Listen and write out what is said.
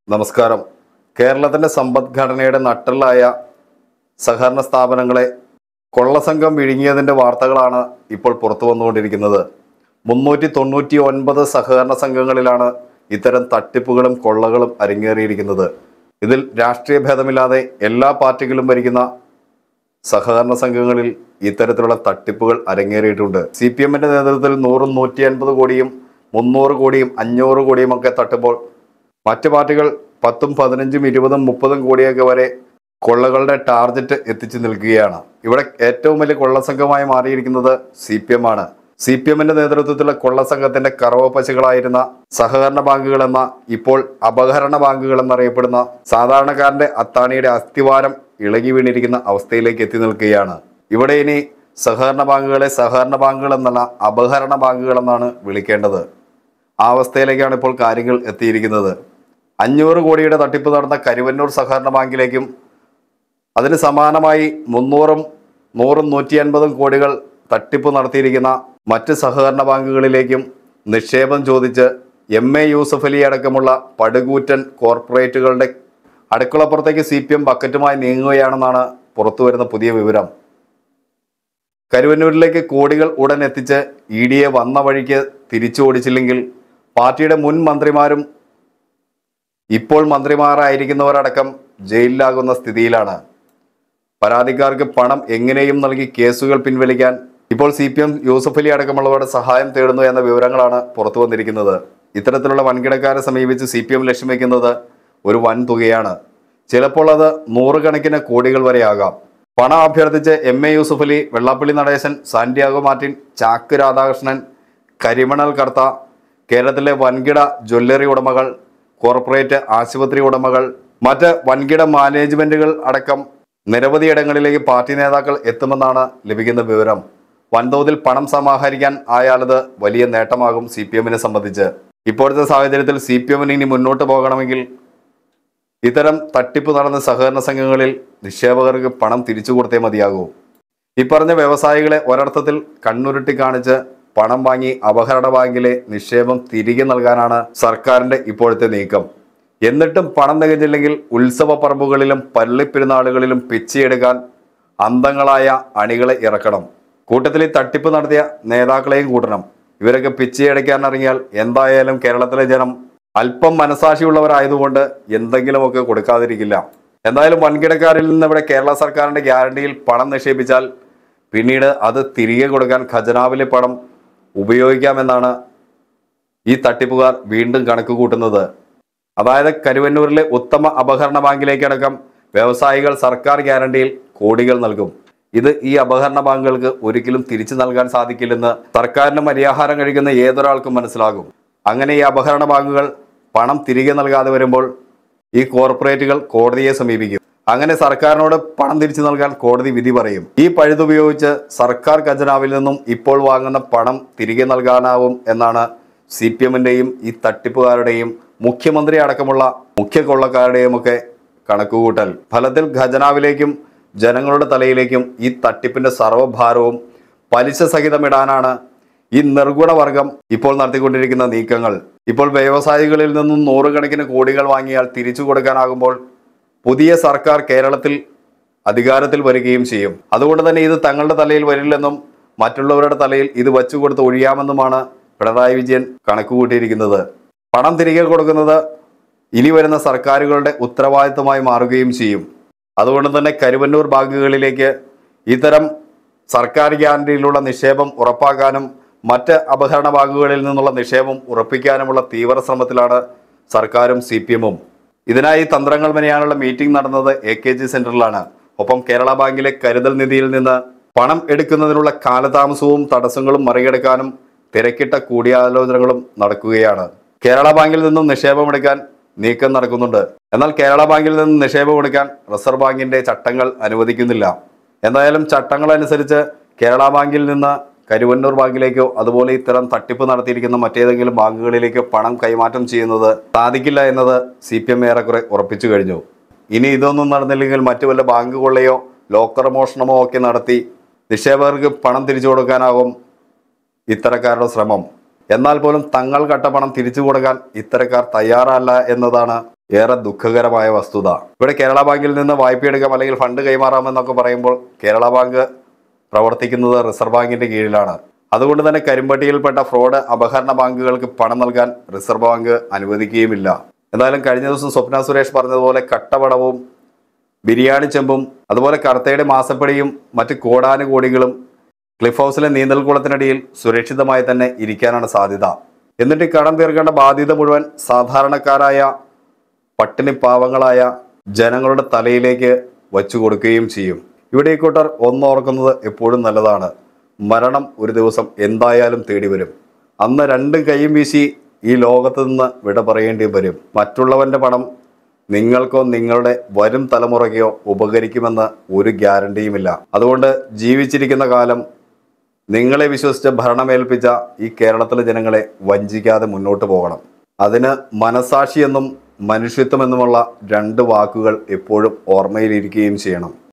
നമസ്കാരം കേരളത്തിന്റെ സമ്പദ്ഘടനയുടെ നട്ടലായ സഹകരണ സ്ഥാപനങ്ങളെ കൊള്ളസംഘം വിഴുങ്ങിയതിന്റെ വാർത്തകളാണ് ഇപ്പോൾ പുറത്തു വന്നുകൊണ്ടിരിക്കുന്നത് മുന്നൂറ്റി തൊണ്ണൂറ്റി ഒൻപത് സഹകരണ സംഘങ്ങളിലാണ് ഇത്തരം തട്ടിപ്പുകളും കൊള്ളകളും അരങ്ങേറിയിരിക്കുന്നത് ഇതിൽ രാഷ്ട്രീയ ഭേദമില്ലാതെ എല്ലാ പാർട്ടികളും ഭരിക്കുന്ന സഹകരണ സംഘങ്ങളിൽ ഇത്തരത്തിലുള്ള തട്ടിപ്പുകൾ അരങ്ങേറിയിട്ടുണ്ട് സി പി എമ്മിന്റെ നേതൃത്വത്തിൽ നൂറും നൂറ്റി അൻപത് കോടിയും മുന്നൂറ് കോടിയും അഞ്ഞൂറ് കോടിയും ഒക്കെ തട്ടുമ്പോൾ മറ്റ് പാർട്ടികൾ പത്തും പതിനഞ്ചും ഇരുപതും മുപ്പതും കോടിയൊക്കെ വരെ കൊള്ളകളുടെ ടാർഗറ്റ് എത്തിച്ചു നിൽക്കുകയാണ് ഇവിടെ ഏറ്റവും വലിയ കൊള്ളസംഘമായി മാറിയിരിക്കുന്നത് സി പി എം ആണ് സി പി എമ്മിന്റെ നേതൃത്വത്തിലുള്ള കൊള്ളസംഘത്തിന്റെ കറവപ്പശകളായിരുന്ന സഹകരണ ബാങ്കുകൾ എന്ന ഇപ്പോൾ അപഹരണ ബാങ്കുകൾ എന്നറിയപ്പെടുന്ന സാധാരണക്കാരന്റെ അത്താണിയുടെ അസ്ഥിവാരം ഇളകി വീണിരിക്കുന്ന അവസ്ഥയിലേക്ക് എത്തി നിൽക്കുകയാണ് ഇവിടെ ഇനി സഹകരണ ബാങ്കുകളെ സഹകരണ ബാങ്കുകൾ എന്നല്ല അപഹരണ ബാങ്കുകൾ എന്നാണ് വിളിക്കേണ്ടത് ആ അവസ്ഥയിലേക്കാണ് ഇപ്പോൾ കാര്യങ്ങൾ എത്തിയിരിക്കുന്നത് അഞ്ഞൂറ് കോടിയുടെ തട്ടിപ്പ് നടന്ന കരുവന്നൂർ സഹകരണ ബാങ്കിലേക്കും അതിന് സമാനമായി മുന്നൂറും നൂറും നൂറ്റി അൻപതും കോടികൾ തട്ടിപ്പ് നടത്തിയിരിക്കുന്ന മറ്റ് സഹകരണ ബാങ്കുകളിലേക്കും നിക്ഷേപം ചോദിച്ച് എം എ യൂസഫ് അലി അടക്കമുള്ള പടുകൂറ്റൻ കോർപ്പറേറ്റുകളുടെ അടുക്കളപ്പുറത്തേക്ക് സി പി എം ബക്കറ്റുമായി നീങ്ങുകയാണെന്നാണ് പുറത്തുവരുന്ന പുതിയ വിവരം കരുവന്നൂരിലേക്ക് കോടികൾ ഉടൻ എത്തിച്ച് ഇ ഡിയെ വന്ന വഴിക്ക് തിരിച്ചു ഓടിച്ചില്ലെങ്കിൽ പാർട്ടിയുടെ മുൻ മന്ത്രിമാരും ഇപ്പോൾ മന്ത്രിമാരായിരിക്കുന്നവരടക്കം ജയിലിലാകുന്ന സ്ഥിതിയിലാണ് പരാതിക്കാർക്ക് പണം എങ്ങനെയും നൽകി കേസുകൾ പിൻവലിക്കാൻ ഇപ്പോൾ C P M Yusuf Ali അടക്കമുള്ളവരുടെ സഹായം തേടുന്നു എന്ന വിവരങ്ങളാണ് പുറത്തു വന്നിരിക്കുന്നത് ഇത്തരത്തിലുള്ള വൻകിടക്കാരെ സമീപിച്ച് സി പി എം ലക്ഷ്യം വയ്ക്കുന്നത് ഒരു വൻ തുകയാണ് ചിലപ്പോൾ അത് നൂറുകണക്കിന് കോടികൾ വരെയാകാം പണം അഭ്യർത്ഥിച്ച് എം എ യൂസഫ് അലി വെള്ളാപ്പള്ളി നടേശൻ സാന്റിയാഗോ മാർട്ടിൻ ചാക്ക് രാധാകൃഷ്ണൻ കരിമണൽ കർത്ത കേരളത്തിലെ വൻകിട ജ്വല്ലറി ഉടമകൾ കോർപ്പറേറ്റ് ആശുപത്രി ഉടമകൾ മറ്റ് വൻകിട മാനേജ്മെന്റുകൾ അടക്കം നിരവധി ഇടങ്ങളിലേക്ക് പാർട്ടി നേതാക്കൾ എത്തുമെന്നാണ് ലഭിക്കുന്ന വിവരം വൻതോതിൽ പണം സമാഹരിക്കാൻ ആയാലത് വലിയ നേട്ടമാകും സി പി എമ്മിനെ സംബന്ധിച്ച് ഇപ്പോഴത്തെ സാഹചര്യത്തിൽ സി പി എമ്മിന് ഇനി മുന്നോട്ട് പോകണമെങ്കിൽ ഇത്തരം തട്ടിപ്പ് നടന്ന സഹകരണ സംഘങ്ങളിൽ നിക്ഷേപകർക്ക് പണം തിരിച്ചു കൊടുത്തേ മതിയാകൂ ഈ പറഞ്ഞ വ്യവസായികളെ ഒരർത്ഥത്തിൽ കണ്ണുരുട്ടി കാണിച്ച് പണം വാങ്ങി അപഹരണ ബാങ്കിലെ നിക്ഷേപം തിരികെ നൽകാനാണ് സർക്കാരിന്റെ ഇപ്പോഴത്തെ നീക്കം എന്നിട്ടും പണം തികഞ്ഞില്ലെങ്കിൽ ഉത്സവ പറമ്പുകളിലും പള്ളിപ്പെരുന്നാളുകളിലും പിച്ചയെടുക്കാൻ അന്തങ്ങളായ അണികളെ ഇറക്കണം കൂട്ടത്തിൽ ഈ തട്ടിപ്പ് നടത്തിയ നേതാക്കളെയും കൂട്ടണം ഇവരൊക്കെ പിച്ചയടയ്ക്കാൻ ഇറങ്ങിയാൽ എന്തായാലും കേരളത്തിലെ ജനം അല്പം മനസാക്ഷിയുള്ളവരായതുകൊണ്ട് എന്തെങ്കിലുമൊക്കെ കൊടുക്കാതിരിക്കില്ല എന്തായാലും വൻകിടക്കാരിൽ നിന്ന് ഇവിടെ കേരള സർക്കാരിന്റെ ഗ്യാരണ്ടിയിൽ പണം നിക്ഷേപിച്ചാൽ പിന്നീട് അത് തിരികെ കൊടുക്കാൻ ഖജനാവിലെ പണം ഉപയോഗിക്കാമെന്നാണ് ഈ തട്ടിപ്പുകാർ വീണ്ടും കണക്ക് കൂട്ടുന്നത് അതായത് കരുവന്നൂരിലെ ഉത്തമ അപഹരണ ബാങ്കിലേക്കടക്കം വ്യവസായികൾ സർക്കാർ ഗ്യാരണ്ടിയിൽ കോടികൾ നൽകും ഇത് ഈ അപഹരണ ബാങ്കുകൾക്ക് ഒരിക്കലും തിരിച്ചു നൽകാൻ സാധിക്കില്ലെന്ന് സർക്കാരിന് മര്യാഹാരം കഴിക്കുന്ന ഏതൊരാൾക്കും മനസ്സിലാകും അങ്ങനെ ഈ അപഹരണ ബാങ്കുകൾ പണം തിരികെ നൽകാതെ വരുമ്പോൾ ഈ കോർപ്പറേറ്റുകൾ കോടതിയെ സമീപിക്കും അങ്ങനെ സർക്കാരിനോട് പണം തിരിച്ചു നൽകാൻ കോടതി വിധി പറയും ഈ പഴുതുപയോഗിച്ച് സർക്കാർ ഖജനാവിൽ നിന്നും ഇപ്പോൾ വാങ്ങുന്ന പണം തിരികെ നൽകാനാവും എന്നാണ് സി പി എമ്മിൻ്റെയും ഈ തട്ടിപ്പുകാരുടെയും മുഖ്യമന്ത്രി അടക്കമുള്ള മുഖ്യ കൊള്ളക്കാരുടെയും ഒക്കെ കണക്കുകൂട്ടൽ ഫലത്തിൽ ഖജനാവിലേക്കും ജനങ്ങളുടെ തലയിലേക്കും ഈ തട്ടിപ്പിന്റെ സർവ്വഭാരവും പലിശ സഹിതം ഇടാനാണ് ഈ നിർഗുണവർഗം ഇപ്പോൾ നടത്തിക്കൊണ്ടിരിക്കുന്ന നീക്കങ്ങൾ ഇപ്പോൾ വ്യവസായികളിൽ നിന്നും നൂറുകണക്കിന് കോടികൾ വാങ്ങിയാൽ തിരിച്ചു കൊടുക്കാനാകുമ്പോൾ പുതിയ സർക്കാർ കേരളത്തിൽ അധികാരത്തിൽ വരികയും ചെയ്യും അതുകൊണ്ട് തന്നെ ഇത് തങ്ങളുടെ തലയിൽ വരില്ലെന്നും മറ്റുള്ളവരുടെ തലയിൽ ഇത് വച്ചു കൊടുത്ത് ഒഴിയാമെന്നുമാണ് പിണറായി വിജയൻ കണക്കുകൂട്ടിയിരിക്കുന്നത് പണം തിരികെ കൊടുക്കുന്നത് ഇനി വരുന്ന സർക്കാരുകളുടെ ഉത്തരവാദിത്തമായി മാറുകയും ചെയ്യും അതുകൊണ്ട് തന്നെ കരുവന്നൂർ ബാങ്കുകളിലേക്ക് ഇത്തരം സർക്കാർ ഗ്യാരണ്ടിയിലുള്ള നിക്ഷേപം ഉറപ്പാക്കാനും മറ്റ് അപഹരണ ബാങ്കുകളിൽ നിന്നുള്ള നിക്ഷേപം ഉറപ്പിക്കാനുമുള്ള തീവ്ര ശ്രമത്തിലാണ് സർക്കാരും സി പി എമ്മും ഇതിനായി തന്ത്രങ്ങൾ മെനയാനുള്ള മീറ്റിംഗ് നടന്നത് എ കെ ജി സെന്ററിലാണ് ഒപ്പം കേരള ബാങ്കിലെ കരുതൽ നിധിയിൽ നിന്ന് പണം എടുക്കുന്നതിനുള്ള കാലതാമസവും തടസ്സങ്ങളും മറികടക്കാനും തിരക്കിട്ട കൂടിയാലോചനകളും നടക്കുകയാണ് കേരള ബാങ്കിൽ നിന്നും നിക്ഷേപമെടുക്കാൻ നീക്കം നടക്കുന്നുണ്ട് എന്നാൽ കേരള ബാങ്കിൽ നിന്ന് നിക്ഷേപമെടുക്കാൻ റിസർവ് ബാങ്കിന്റെ ചട്ടങ്ങൾ അനുവദിക്കുന്നില്ല എന്തായാലും ചട്ടങ്ങൾ അനുസരിച്ച് കേരള ബാങ്കിൽ നിന്ന് കരുവന്നൂർ ബാങ്കിലേക്കോ അതുപോലെ ഇത്തരം തട്ടിപ്പ് നടത്തിയിരിക്കുന്ന മറ്റേതെങ്കിലും ബാങ്കുകളിലേക്കോ പണം കൈമാറ്റം ചെയ്യുന്നത് സാധിക്കില്ല എന്നത് സി പി എം ഏറെക്കുറെ ഉറപ്പിച്ചു കഴിഞ്ഞു ഇനി ഇതൊന്നും നടന്നില്ലെങ്കിൽ മറ്റു വല്ല ബാങ്ക് കൊള്ളയോ ലോക്കർ മോഷണമോ ഒക്കെ നടത്തി നിക്ഷേപകർക്ക് പണം തിരിച്ചു കൊടുക്കാനാകും ഇത്തരക്കാരുടെ ശ്രമം എന്നാൽ പോലും തങ്ങൾ കട്ട പണം തിരിച്ചു കൊടുക്കാൻ ഇത്തരക്കാർ തയ്യാറല്ല എന്നതാണ് ഏറെ ദുഃഖകരമായ വസ്തുത ഇവിടെ കേരള ബാങ്കിൽ നിന്ന് വായ്പയെടുക്കാം അല്ലെങ്കിൽ ഫണ്ട് കൈമാറാമെന്നൊക്കെ പറയുമ്പോൾ കേരള ബാങ്ക് പ്രവർത്തിക്കുന്നത് റിസർവ് ബാങ്കിന്റെ കീഴിലാണ് അതുകൊണ്ട് തന്നെ കരിമ്പട്ടിയിൽപ്പെട്ട ഫ്രോഡ് അപഹരണ ബാങ്കുകൾക്ക് പണം നൽകാൻ റിസർവ് ബാങ്ക് അനുവദിക്കുകയുമില്ല എന്തായാലും കഴിഞ്ഞ ദിവസം സ്വപ്ന സുരേഷ് പറഞ്ഞതുപോലെ കട്ടപടവും ബിരിയാണി ചെമ്പും അതുപോലെ കർത്തയുടെ മാസപ്പടിയും മറ്റ് കോടാനുകോടികളും ക്ലിഫ് ഹൗസിലെ നീന്തൽക്കുളത്തിനടിയിൽ സുരക്ഷിതമായി തന്നെ ഇരിക്കാനാണ് സാധ്യത എന്നിട്ട് ഈ കടം തീർക്കേണ്ട ബാധ്യത മുഴുവൻ സാധാരണക്കാരായ പട്ടിണി പാവങ്ങളായ ജനങ്ങളുടെ തലയിലേക്ക് വച്ചു കൊടുക്കുകയും ചെയ്യും ഇവിടെ ഈ കൂട്ടർ ഒന്നോർക്കുന്നത് എപ്പോഴും നല്ലതാണ് മരണം ഒരു ദിവസം എന്തായാലും തേടി വരും അന്ന് രണ്ടും കൈയും വീശി ഈ ലോകത്ത് നിന്ന് വിട പറയേണ്ടി വരും മറ്റുള്ളവന്റെ പണം നിങ്ങൾക്കോ നിങ്ങളുടെ വരും തലമുറയ്ക്കോ ഉപകരിക്കുമെന്ന് ഒരു ഗ്യാരണ്ടിയുമില്ല അതുകൊണ്ട് ജീവിച്ചിരിക്കുന്ന കാലം നിങ്ങളെ വിശ്വസിച്ച് ഭരണമേൽപ്പിച്ച ഈ കേരളത്തിലെ ജനങ്ങളെ വഞ്ചിക്കാതെ മുന്നോട്ട് പോകണം അതിന് മനസാക്ഷി എന്നും മനുഷ്യത്വം എന്നുമുള്ള രണ്ട് വാക്കുകൾ എപ്പോഴും ഓർമ്മയിലിരിക്കുകയും ചെയ്യണം